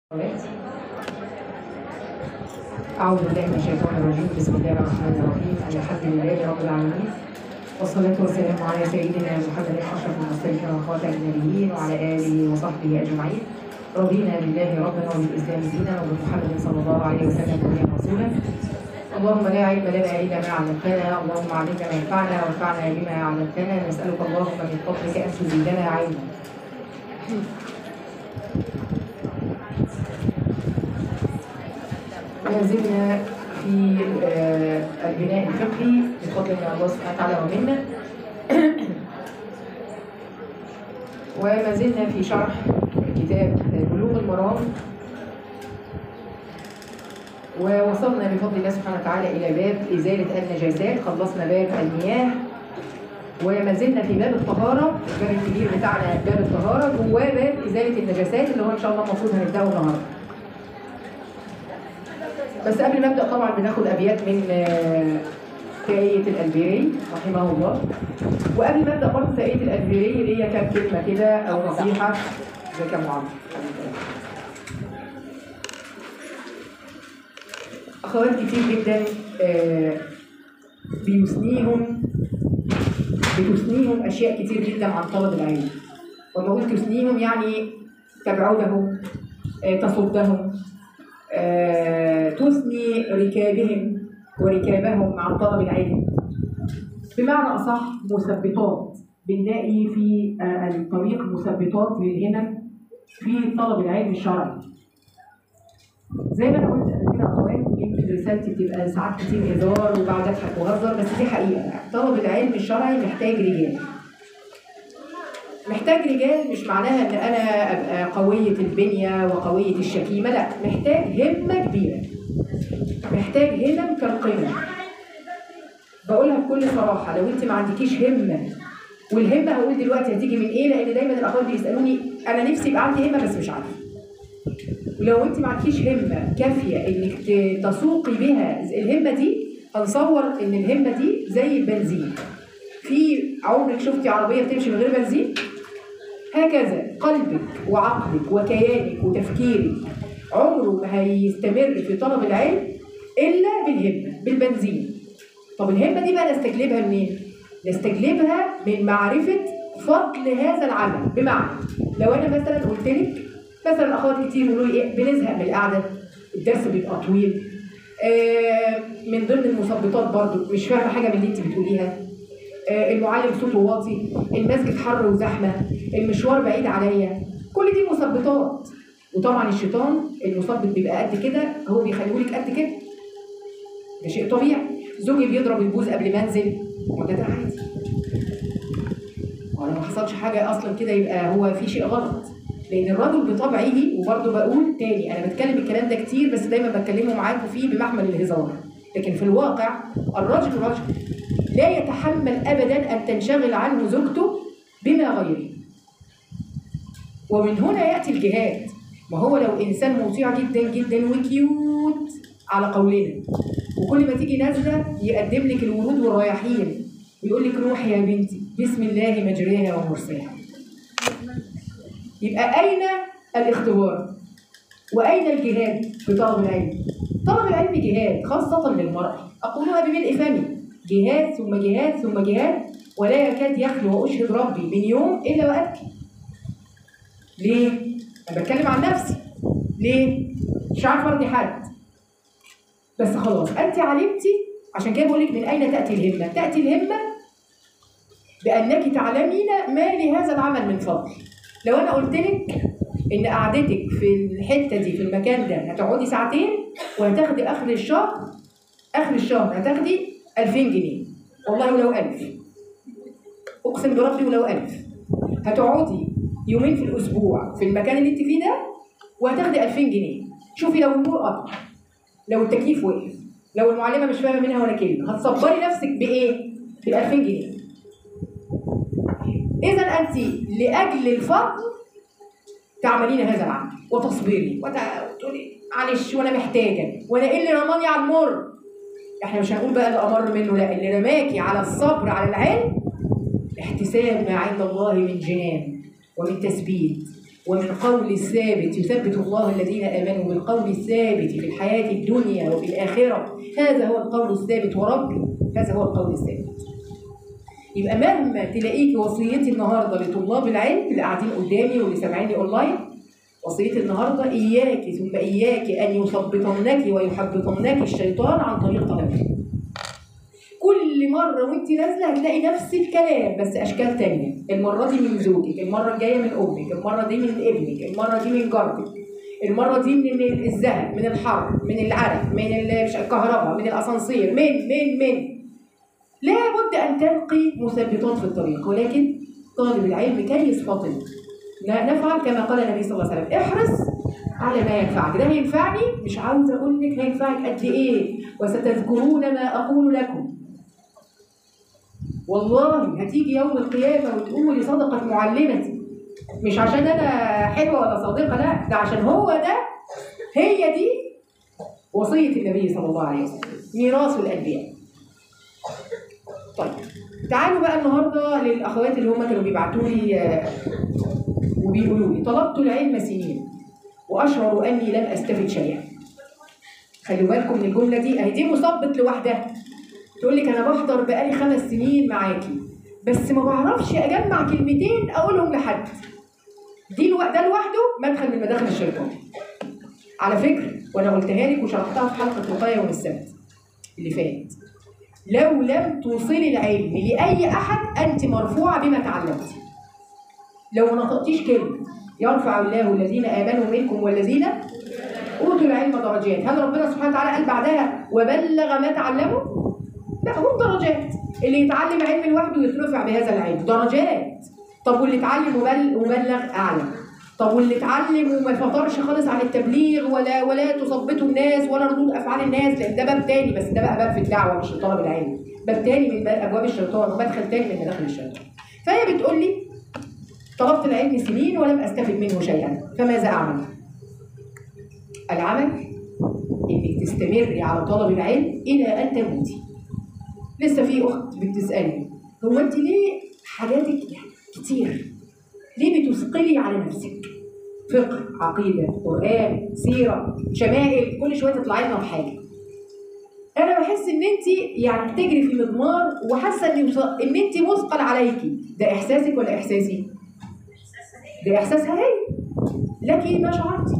أعوذ بالله من الشيطان الرجيم بسم الله الرحمن الرحيم الحمد لله رب العالمين والصلاة والسلام على سيدنا محمد أشرف المرسلين وخاتم النبيين وعلى آله وصحبه أجمعين رضينا بالله ربنا وبالإسلام دينا وبمحمد صلى الله عليه وسلم نبيا رسولا اللهم لا علم لنا إلا ما علمتنا اللهم علمنا ما ينفعنا وانفعنا بما علمتنا نسألك اللهم من فضلك أن تزيدنا علما ما زلنا في آه، البناء الفقهي بفضل من الله سبحانه وتعالى ومنا وما زلنا في شرح كتاب بلوغ المرام ووصلنا بفضل الله سبحانه وتعالى إلى باب إزالة النجاسات خلصنا باب المياه وما زلنا في باب الطهارة الباب الكبير بتاعنا باب الطهارة جواه باب إزالة النجاسات اللي هو إن شاء الله المفروض هنبدأه النهارده بس قبل ما ابدا طبعا بناخد ابيات من آه، فائية الألبيري رحمه الله وقبل ما ابدا برضه فائية الألبيري ليا كام كلمة كده أو نصيحة ازيك يا أم عمرو أخوات كتير جدا آه، بيثنيهم بتثنيهم أشياء كتير جدا عن طلب العلم وما قلت تثنيهم يعني تبعدهم آه، تصدهم آه، تثني ركابهم وركابهم عن طلب العلم بمعنى أصح مثبطات بنلاقي في آه، الطريق مثبطات للهمم في طلب العلم الشرعي زي ما انا قلت قبل كده اخوات يمكن رسالتي بتبقى ساعات كتير هزار وبعد اضحك واهزر بس دي حقيقه يعني طلب العلم الشرعي محتاج رجال محتاج رجال مش معناها ان انا ابقى قويه البنيه وقويه الشكيمه لا محتاج همه كبيره محتاج همم كالقمم بقولها بكل صراحه لو انت ما عندكيش همه والهمه هقول دلوقتي هتيجي من ايه لان دايما الاخوات بيسالوني انا نفسي يبقى عندي همه بس مش عارفه ولو انت ما عندكيش همه كافيه انك ت- تسوقي بها الهمه دي هنصور ان الهمه دي زي البنزين في عمرك شفتي عربيه بتمشي من غير بنزين هكذا قلبك وعقلك وكيانك وتفكيرك عمره ما هيستمر في طلب العلم الا بالهمه بالبنزين طب الهمه دي بقى نستجلبها منين نستجلبها من معرفه فضل هذا العمل بمعنى لو انا مثلا قلت لك مثلا اخوات كتير يقولوا لي ايه بنزهق من القعده الدرس بيبقى طويل آه من ضمن المثبطات برضو مش فاهمه حاجه من اللي انت بتقوليها آه، المعلم صوته واطي المسجد حر وزحمه المشوار بعيد عليا كل دي مثبطات وطبعا الشيطان المثبط بيبقى قد كده هو بيخليهولك قد كده ده شيء طبيعي زوجي بيضرب البوز قبل ما انزل وده ده عادي ولو ما حصلش حاجه اصلا كده يبقى هو في شيء غلط لان الرجل بطبعه وبرضه بقول تاني انا بتكلم الكلام ده كتير بس دايما بتكلمه معاكم فيه بمحمل الهزار لكن في الواقع الرجل رجل لا يتحمل ابدا ان تنشغل عنه زوجته بما غيره ومن هنا ياتي الجهاد ما هو لو انسان مطيع جدا جدا وكيوت على قولنا وكل ما تيجي نازله يقدم لك الورود والرياحين ويقول لك روحي يا بنتي بسم الله مجريها ومرساها يبقى اين الاختبار واين الجهاد في طلب العلم طلب العلم جهاد خاصه للمراه اقولها بملء فمي جهاد ثم جهاد ثم جهاد ولا يكاد يخلو واشهد ربي من يوم الا وابكي ليه انا بتكلم عن نفسي ليه مش عارفه ارضي حد بس خلاص انت علمتي عشان كده بقول لك من اين تاتي الهمه تاتي الهمه بانك تعلمين ما لهذا العمل من فضل لو انا قلت لك ان قعدتك في الحته دي في المكان ده هتقعدي ساعتين وهتاخدي اخر الشهر اخر الشهر هتاخدي 2000 جنيه والله ولو 1000 اقسم بربي ولو 1000 هتقعدي يومين في الاسبوع في المكان اللي انت فيه ده وهتاخدي 2000 جنيه شوفي لو النور قطع لو التكييف وقف لو المعلمه مش فاهمه منها ولا كلمه هتصبري نفسك بايه؟ ب 2000 جنيه اذا انت لاجل الفضل تعملين هذا العمل وتصبري وت- وتقولي معلش وانا محتاجه وانا ايه اللي رماني على المر احنا مش هنقول بقى اللي امر منه لا اللي رماكي على الصبر على العلم احتساب ما عند الله من جنان ومن تثبيت ومن قول الثابت يثبت الله الذين آمنوا بالقول الثابت في الحياة الدنيا وفي الآخرة هذا هو القول الثابت وربي هذا هو القول الثابت يبقى مهما تلاقيكي وصيتي النهارده لطلاب العلم اللي قاعدين قدامي واللي سامعيني اونلاين وصيتي النهارده اياك ثم اياك ان يثبطنك ويحبطنك الشيطان عن طريق طلب العلم. كل مره وانت نازله هتلاقي نفس الكلام بس اشكال تانية المره دي من زوجك المره الجايه من امك المره دي من ابنك المره دي من جارتك المره دي من الزهق من الحر من العرق من ال- مش الكهرباء من الاسانسير من من من لابد ان تلقي مثبطات في الطريق ولكن طالب العلم كي يفطن ن- نفعل كما قال النبي صلى الله عليه وسلم احرص على ما ينفعك ده هينفعني مش عاوز اقول لك هينفعك قد ايه وستذكرون ما اقول لكم والله هتيجي يوم القيامة وتقولي صدقت معلمتي مش عشان أنا حلوة ولا صادقة لا ده عشان هو ده هي دي وصية النبي صلى الله عليه وسلم ميراث الأنبياء طيب تعالوا بقى النهارده للأخوات اللي هم كانوا بيبعتوا لي آه، وبيقولوا لي طلبت العلم سنين وأشعر أني لم أستفد شيئا خلوا بالكم من الجملة دي أهي دي مثبط لوحدها تقول لك انا بحضر بقالي خمس سنين معاكي بس ما بعرفش اجمع كلمتين اقولهم لحد دي الو... ده لوحده مدخل من مداخل الشيطان على فكره وانا قلتها لك وشرحتها في حلقه رقايه يوم السبت اللي فات لو لم توصلي العلم لاي احد انت مرفوعه بما تعلمتي لو ما نطقتيش كلمه يرفع الله الذين امنوا منكم والذين اوتوا العلم درجات هل ربنا سبحانه وتعالى قال بعدها وبلغ ما تعلموا لا هم درجات اللي يتعلم علم لوحده يترفع بهذا العلم درجات طب واللي اتعلم وبل- وبلغ اعلى طب واللي اتعلم وما فطرش خالص عن التبليغ ولا ولا تثبتوا الناس ولا ردود افعال الناس لان ده باب تاني بس ده بقى باب في الدعوه مش في طلب العلم باب تاني من باب- ابواب الشيطان ومدخل تاني من مداخل الشيطان فهي بتقول لي طلبت العلم سنين ولم استفد منه شيئا فماذا اعمل؟ العمل انك تستمري على طلب العلم الى ان تموتي لسه في اخت بتسالني هو انت ليه حاجاتك كتير ليه بتثقلي على نفسك فقه عقيده قران سيره شمائل كل شويه تطلعي لنا بحاجه انا بحس ان انت يعني بتجري في مضمار وحاسه ان ان انت مثقل عليكي ده احساسك ولا احساسي ده احساسها هي لكن ما شعرتي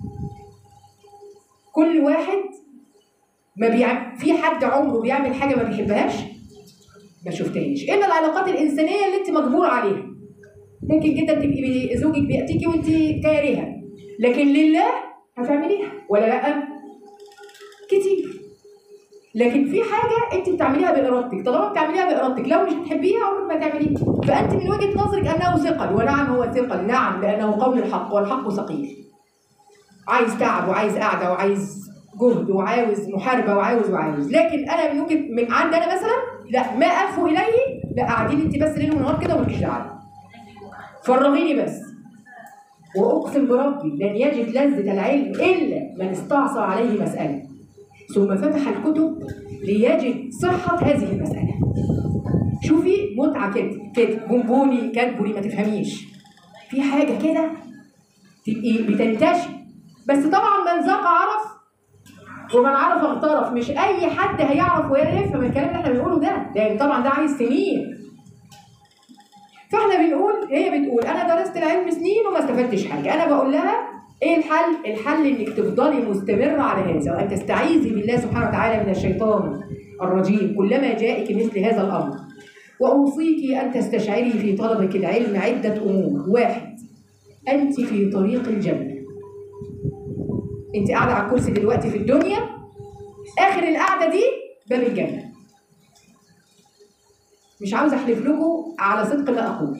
كل واحد ما بيعمل في حد عمره بيعمل حاجه ما بيحبهاش ما شفتهاش الا العلاقات الانسانيه اللي انت مجبور عليها ممكن جدا تبقي زوجك بياتيكي وانت كارهه لكن لله هتعمليها ولا لا كتير لكن في حاجه انت بتعمليها بارادتك طالما بتعمليها بارادتك لو مش بتحبيها عمرك ما تعمليها فانت من وجهه نظرك انه ثقل ونعم هو ثقل نعم لانه قول الحق والحق ثقيل عايز تعب وعايز قعده وعايز جهد وعاوز محاربه وعاوز وعاوز لكن انا من وجهه من عند انا مثلا لا ما الفوا اليه لا قاعدين انت بس ليل ونهار كده ومالكيش دعوه فرغيني بس واقسم بربي لن يجد لذه العلم الا من استعصى عليه مساله ثم فتح الكتب ليجد صحه هذه المساله شوفي متعه كده كده بونبوني كدبري ما تفهميش في حاجه كده تبقي بتنتشي بس طبعا من ذاق عرف ومن عرف اغترف مش اي حد هيعرف ويفهم الكلام اللي احنا بنقوله ده لان طبعا ده عايز سنين فاحنا بنقول هي بتقول انا درست العلم سنين وما استفدتش حاجه انا بقول لها ايه الحل الحل انك تفضلي مستمره على هذا وان تستعيذي بالله سبحانه وتعالى من الشيطان الرجيم كلما جاءك مثل هذا الامر واوصيك ان تستشعري في طلبك العلم عده امور واحد انت في طريق الجنه انت قاعده على الكرسي دلوقتي في الدنيا اخر القعده دي باب الجنه مش عاوز احلف لكم على صدق ما اقول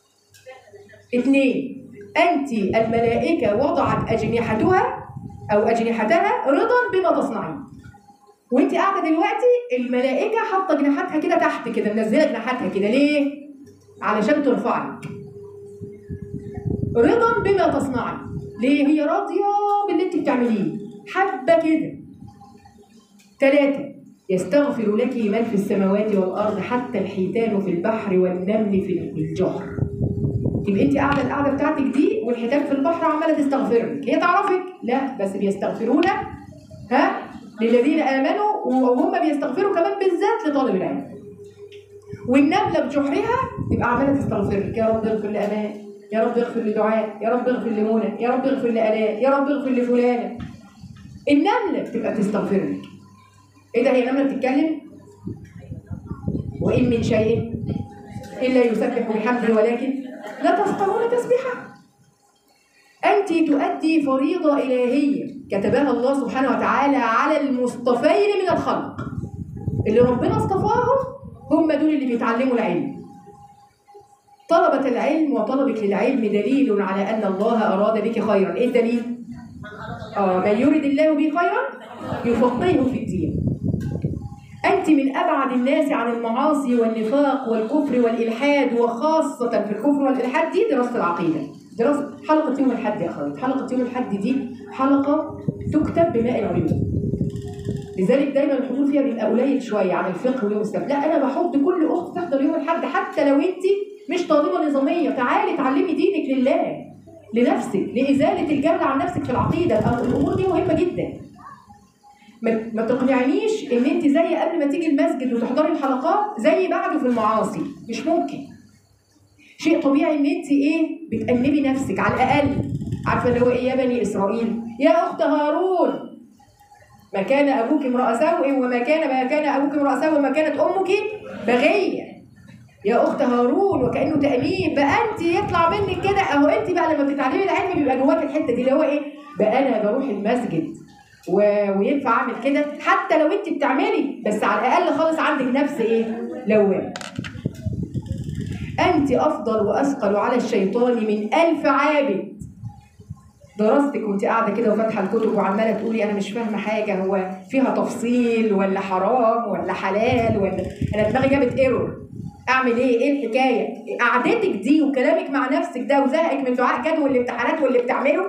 اثنين انت الملائكه وضعت اجنحتها او اجنحتها رضا بما تصنعين وانت قاعده دلوقتي الملائكه حاطه جناحاتها كده تحت كده منزله جناحاتها كده ليه علشان ترفعك رضا بما تصنعي ليه هي راضيه باللي انت بتعمليه حابه كده ثلاثه يستغفر لك من في السماوات والارض حتى الحيتان في البحر والنمل في الجحر تبقى انت قاعده القعده بتاعتك دي والحيتان في البحر عماله تستغفر لك هي تعرفك لا بس بيستغفرون ها للذين امنوا وهم بيستغفروا كمان بالذات لطالب العلم والنمله بجحرها تبقى عماله تستغفر لك يا رب اغفر لامان يا رب اغفر لدعاء يا رب اغفر لمنى يا رب اغفر لالاء يا رب اغفر لفلانه النمله بتبقى بتستغفر لك ايه ده هي نمله بتتكلم وان من شيء الا يسبح بحمده ولكن لا تفقهون تسبيحه أنت تؤدي فريضة إلهية كتبها الله سبحانه وتعالى على المصطفين من الخلق اللي ربنا اصطفاهم هم دول اللي بيتعلموا العلم طلبة العلم وطلبك للعلم دليل على أن الله أراد بك خيرا إيه الدليل؟ آه من يرد الله به خيرا يفقهه في الدين أنت من أبعد الناس عن المعاصي والنفاق والكفر والإلحاد وخاصة في الكفر والإلحاد دي دراسة العقيدة دراسة حلقة يوم الحد يا أخوات حلقة يوم الحد دي حلقة تكتب بماء العيون لذلك دايما الحضور فيها بيبقى قليل شوية عن الفقه ويوم السبت لا أنا بحط كل أخت تحضر يوم الحد حتى لو أنت مش طالبة نظامية تعالي تعلمي دينك لله لنفسك لإزالة الجهل عن نفسك في العقيدة الأمور دي مهمة جدا ما ما تقنعنيش ان انت زي قبل ما تيجي المسجد وتحضري الحلقات زي بعده في المعاصي مش ممكن شيء طبيعي ان انت ايه بتأنبي نفسك على الاقل عارفه اللي هو ايه يا بني اسرائيل يا اخت هارون ما كان ابوك امرأ سوء وما كان ما كان ابوك امرأ سوء وما كانت امك بغيه يا اخت هارون وكانه تأنيب بقى انت يطلع منك كده اهو انت بقى لما بتتعلمي العلم بيبقى جواك الحته دي اللي هو ايه بقى انا بروح المسجد و... وينفع اعمل كده حتى لو انت بتعملي بس على الاقل خالص عندك نفس ايه لوام انت افضل واثقل على الشيطان من الف عابد دراستك وانت قاعده كده وفاتحه الكتب وعماله تقولي انا مش فاهمه حاجه هو فيها تفصيل ولا حرام ولا حلال ولا انا دماغي جابت ايرور اعمل ايه ايه الحكايه قعدتك دي وكلامك مع نفسك ده وزهقك من دعاء جدول الامتحانات واللي بتعمله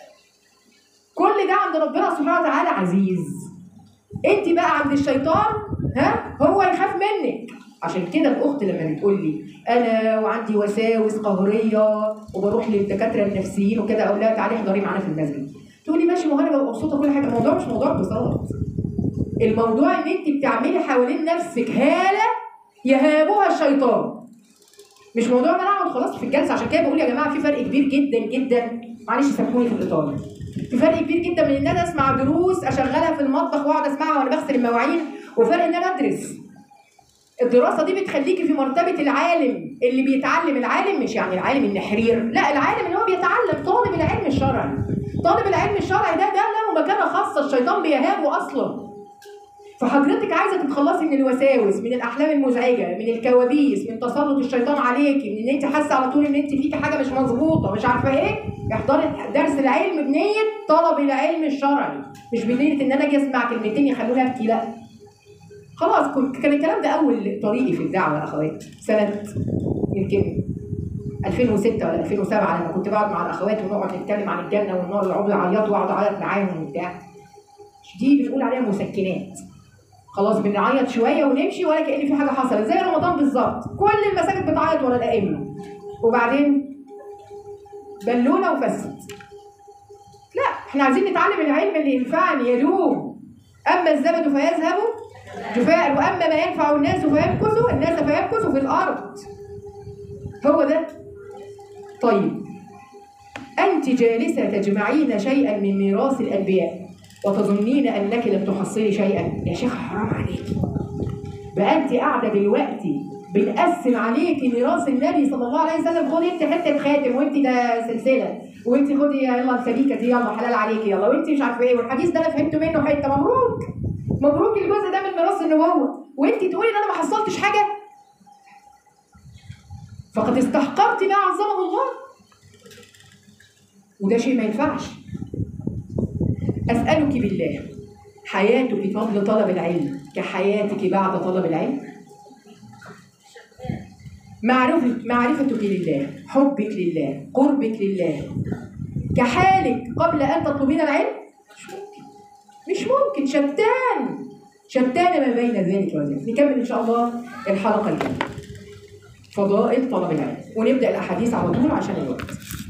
كل ده عند ربنا سبحانه وتعالى عزيز انت بقى عند الشيطان ها هو يخاف منك عشان كده الاخت لما بتقول لي انا وعندي وساوس قهريه وبروح للدكاتره النفسيين وكده اقول لها تعالي احضري معانا في المسجد تقول لي ماشي ما هو انا ببقى مبسوطه كل حاجه الموضوع مش موضوع بساط الموضوع ان انت بتعملي حوالين نفسك هاله يهابها الشيطان مش موضوع ان انا اقعد خلاص في الجلسه عشان كده بقول يا جماعه في فرق كبير جدا جدا معلش سامحوني في الاطاله في فرق كبير جدا من ان انا اسمع دروس اشغلها في المطبخ واقعد اسمعها وانا بغسل المواعين وفرق ان انا ادرس الدراسه دي بتخليكي في مرتبه العالم اللي بيتعلم العالم مش يعني العالم النحرير لا العالم اللي هو بيتعلم طالب العلم الشرعي طالب العلم الشرعي ده ده له مكانه خاصه الشيطان بيهابه اصلا فحضرتك عايزه تتخلصي من الوساوس من الاحلام المزعجه من الكوابيس من تسلط الشيطان عليكي من ان انت حاسه على طول ان انت فيكي حاجه مش مظبوطه مش عارفه ايه احضري درس العلم بنيه طلب العلم الشرعي مش بنيه ان انا اجي اسمع كلمتين يخلوني ابكي لا خلاص كنت كان الكلام ده اول طريقي في الدعوه يا اخوات سنه يمكن 2006 ولا 2007 لما كنت بقعد مع الاخوات ونقعد نتكلم عن الجنه والنار ويقعدوا يعيطوا واقعد اعيط معاهم وبتاع دي بنقول عليها مسكنات خلاص بنعيط شويه ونمشي ولا كأن في حاجه حصلت زي رمضان بالظبط كل المساجد بتعيط ورا الائمه وبعدين بلونه وفست لا احنا عايزين نتعلم العلم اللي ينفعني يدوم اما الزبد فيذهب جفاء واما ما ينفع الناس فيمكث الناس فيمكث في الارض هو ده طيب انت جالسه تجمعين شيئا من ميراث الانبياء وتظنين انك لم تحصلي شيئا يا شيخ حرام عليكي بقى انت قاعده دلوقتي بنقسم عليكي ميراث النبي صلى الله عليه وسلم خدي انت حته خاتم وانت ده سلسله وانت خدي يلا السبيكه دي يلا حلال عليكي يلا وانت مش عارفه ايه والحديث ده انا فهمت منه حته مبروك مبروك الجزء ده من ميراث النبوه وانت تقولي ان انا ما حصلتش حاجه فقد استحقرت ما عظمه الله وده شيء ما ينفعش أسألك بالله حياتك قبل طلب العلم كحياتك بعد طلب العلم معرفة معرفتك لله حبك لله قربك لله كحالك قبل أن تطلبين العلم مش ممكن مش ممكن شتان شتان ما بين ذلك وذلك نكمل إن شاء الله الحلقة الجاية فضائل طلب العلم ونبدا الاحاديث على طول عشان الوقت